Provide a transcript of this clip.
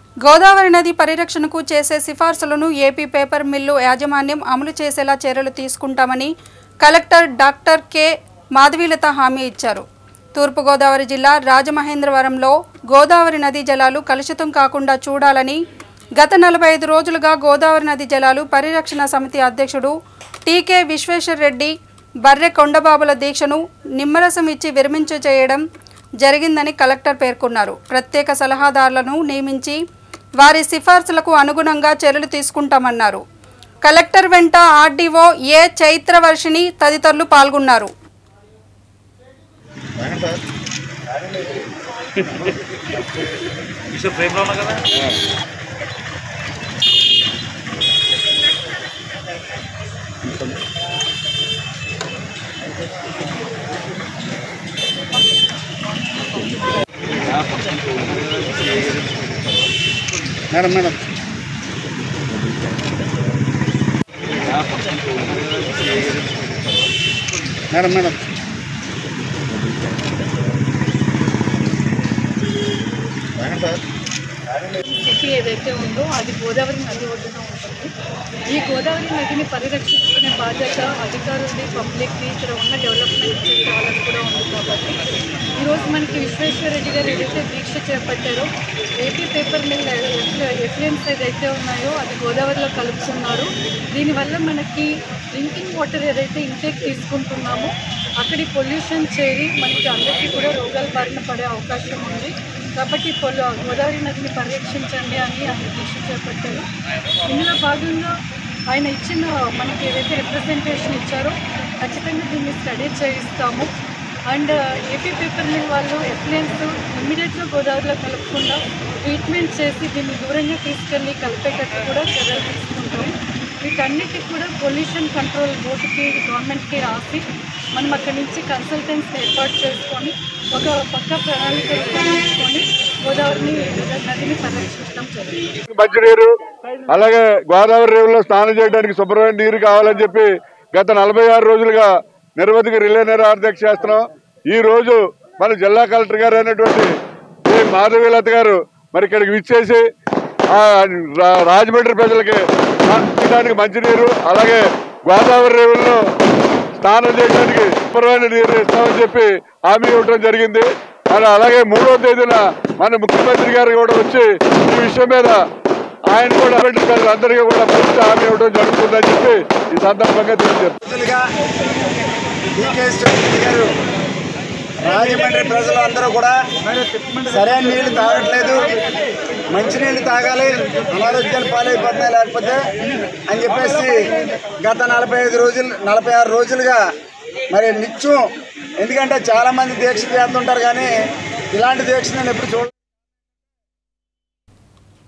గోదావరి నది పరిరక్షణకు చేసే సిఫార్సులను ఏపీ పేపర్ మిల్లు యాజమాన్యం అమలు చేసేలా చర్యలు తీసుకుంటామని కలెక్టర్ డాక్టర్ కె మాధవీలత హామీ ఇచ్చారు తూర్పుగోదావరి జిల్లా రాజమహేంద్రవరంలో గోదావరి నదీ జలాలు కలుషితం కాకుండా చూడాలని గత నలభై ఐదు రోజులుగా గోదావరి నది జలాలు పరిరక్షణ సమితి అధ్యక్షుడు టీకే విశ్వేశ్వర్ రెడ్డి బర్రె కొండబాబుల దీక్షను నిమ్మరసం ఇచ్చి విరమించ చేయడం జరిగిందని కలెక్టర్ పేర్కొన్నారు ప్రత్యేక సలహాదారులను నియమించి వారి సిఫార్సులకు అనుగుణంగా చర్యలు తీసుకుంటామన్నారు కలెక్టర్ వెంట ఆర్డీఓ ఏ చైత్రవర్షిణి తదితరులు పాల్గొన్నారు విషయం ఫ్రేమ్లో ఉన్నా కదా madam madam madam madam city ఏదైతే ఉందో అది గోదావరి నది ఒడ్డున ఉంటుంది ఈ గోదావరి నదిని పరిరక్షించుకునే బాధ్యత అధికారులది పబ్లిక్ది ఇక్కడ ఉన్న డెవలప్మెంట్ చేసే వాళ్ళకి కూడా ఉంది కాబట్టి ఈరోజు మనకి విశ్వేశ్వర రెడ్డి గారు ఏదైతే దీక్ష చేపట్టారో ఏపీ పేపర్ మిల్ ఎఫ్లెన్స్ ఏదైతే ఉన్నాయో అది గోదావరిలో కలుపుతున్నారు దీనివల్ల మనకి డ్రింకింగ్ వాటర్ ఏదైతే ఇంటేక్ తీసుకుంటున్నామో అక్కడి పొల్యూషన్ చేరి మనకి అందరికీ కూడా రోగాల బారిన పడే అవకాశం ఉంది కాబట్టి పొల గోదావరి నదిని పరిరక్షించండి అని ఆయన దీక్ష చేపట్టారు ఇందులో భాగంగా ఆయన ఇచ్చిన మనకి ఏదైతే రిప్రజెంటేషన్ ఇచ్చారో ఖచ్చితంగా దీన్ని స్టడీ చేయిస్తాము అండ్ ఏపీ పేపర్ మిల్ వాళ్ళు ఎఫ్లెన్స్ ఇమ్మీడియట్గా గోదావరిలో కలపకుండా ట్రీట్మెంట్ చేసి దీన్ని దూరంగా తీసుకెళ్ళి కలిపేటట్టు కూడా చర్యలు తీసుకుంటాం వీటన్నిటికి కూడా పొల్యూషన్ కంట్రోల్ బోర్డుకి గవర్నమెంట్కి రాసి మనం అక్కడి నుంచి కన్సల్టెంట్స్ ఏర్పాటు చేసుకొని ఒక పక్క ప్రణాళిక రూపొందించుకొని గోదావరిని నదిని పరిరక్షించడం జరుగుతుంది మంచినీరు అలాగే గోదావరి రేవులో స్నానం చేయడానికి శుభ్రమైన నీరు కావాలని చెప్పి గత నలభై ఆరు రోజులుగా నిరవధిక రిలే దీక్ష చేస్తున్నాం ఈ రోజు మన జిల్లా కలెక్టర్ గారు అయినటువంటి ఏ మాధవీలత గారు మరి ఇక్కడికి విచ్చేసి ఆ రా- రాజమండ్రి ప్రజలకి తాగడానికి మంచినీరు అలాగే గోదావరి రేవుల్లో స్నానం చేయడానికి శుభ్రమైన నీరు ఇస్తామని చెప్పి హామీ ఇవ్వడం జరిగింది మరి అలాగే మూడో తేదీన మన ముఖ్యమంత్రి గారు కూడా వచ్చి ఈ విషయం మీద ఆయన కూడా అందరికీ కూడా పూర్తి హామీ ఇవ్వడం జరుగుతుందని చెప్పి ఈ సందర్భంగా తెలియజేస్తారు రోజులుగా డీకే రెడ్డి గారు రాజమండ్రి ప్రజలు అందరూ కూడా సరైన నీళ్లు తాగట్లేదు మంచినీళ్ళు తాగాలి అనారోగ్యాలు పాలైపోతున్నాయి లేకపోతే అని చెప్పేసి గత నలభై ఐదు రోజులు నలభై ఆరు రోజులుగా మరి నిత్యం ఎందుకంటే చాలామంది దీక్ష చేస్తుంటారు కానీ ఇలాంటి దీక్ష నేను ఎప్పుడు చూడ